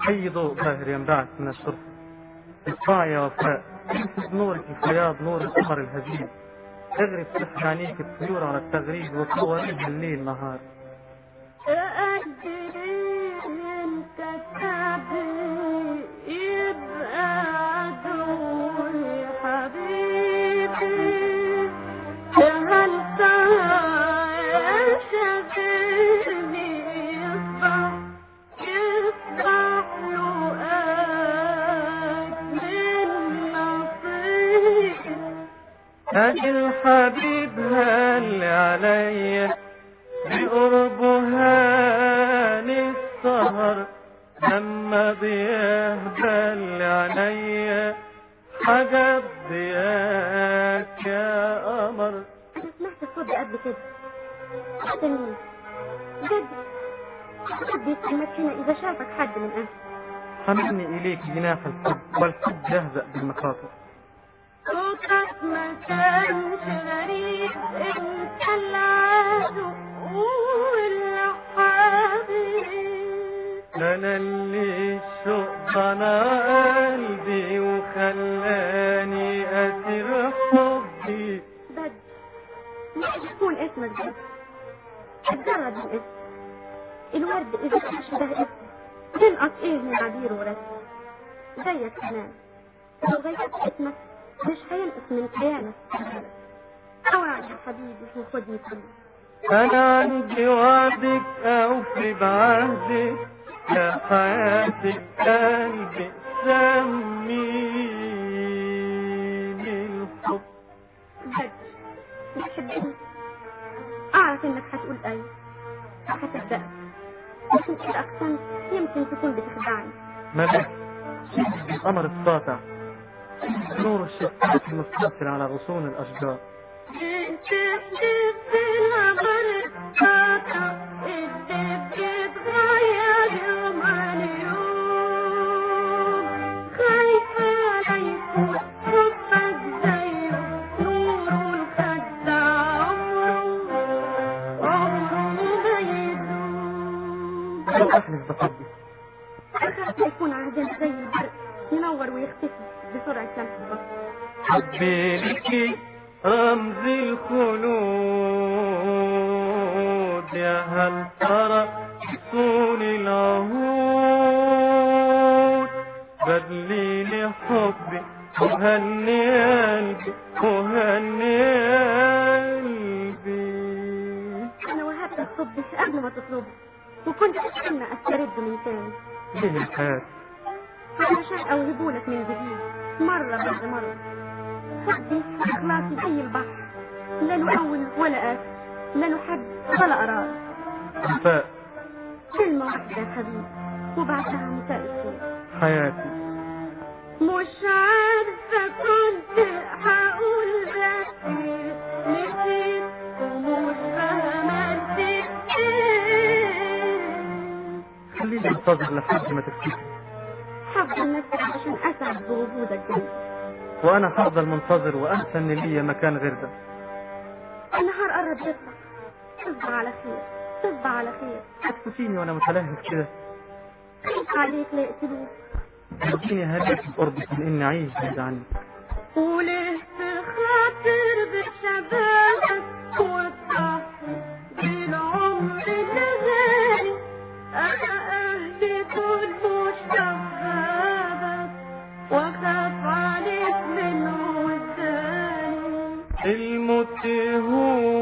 أي ضوء باهر ينبعث من الشرطة اطلع يا وفاء انسب نورك الفياض نور القمر الهزيل اغرب سحر عينيك الطيور على التغريد وصوريها الليل نهار هاجي الحبيب هل عليا بقربها السهر لما بيهبل عليا حجب ضياك يا قمر انا سمعت الصوت ده قبل كده استني جد حد يتحمس هنا اذا شافك حد من اهلك حملني إليك جناح الحب والحب يهزأ بالمخاطر صوتك ما كانش غريب انت العدو والحبيب أنا اللي الشوق ضنا قلبي وخلاني أسير حبي بد مش يكون اسمك بد اتجرد من اسم الورد اذا كانش ده اسم تنقص ايه من عبير ورد زيك كمان لو غيرت اسمك مش هينقص من كيانك اوعى يا حبيبي وخدني كله أنا عندي وعدك أوفي بعهدك يا حياتي قلبي سميني الحب بد بتحبني اعرف انك هتقول ايوه وهتصدق لكن اذا اقسمت يمكن تكون بتخدعني ملك القمر الساطع نور الشفاف المستنفر على غصون الأشجار لو أحلف بحبي يكون عهدنا زي البرق ينور ويختفي بسرعة لمح البصر حبي لك رمز الخلود يا هل ترى حصون العهود بدليني حبي وهني قلبي وهني قلبي انا وهبتك حبي قبل ما تطلبه وكنت اتمنى استرد من تاني ليه الحياة علشان اوهبهولك من جديد مرة بعد مرة حبي اخلاصي زي البحر لا له اول ولا اخر لا له حد ولا قرار وفاء كلمة واحدة يا حبيبي وبعدها مساء الخير حياتي مش عارفة كنت هقول بس نسيت ومش فاهمة نسيت ايه خليني انتظر لحد ما تفتكر حفظ نفسي عشان اسعد بوجودك جنبي وانا هفضل منتظر وانسى ان ليا مكان غير ده النهار قرب يطلع تصبح على خير تصبح على خير هتكفيني وانا متلهف كده خايف عليك لا يقتلوك اديني هديك بقربك من اني اعيش بعيد عنك وليه تخاطر بشبابك وتضحي بالعمر اللي انا اهلي دول مش شبابك واخاف عليك من وداني الموت هو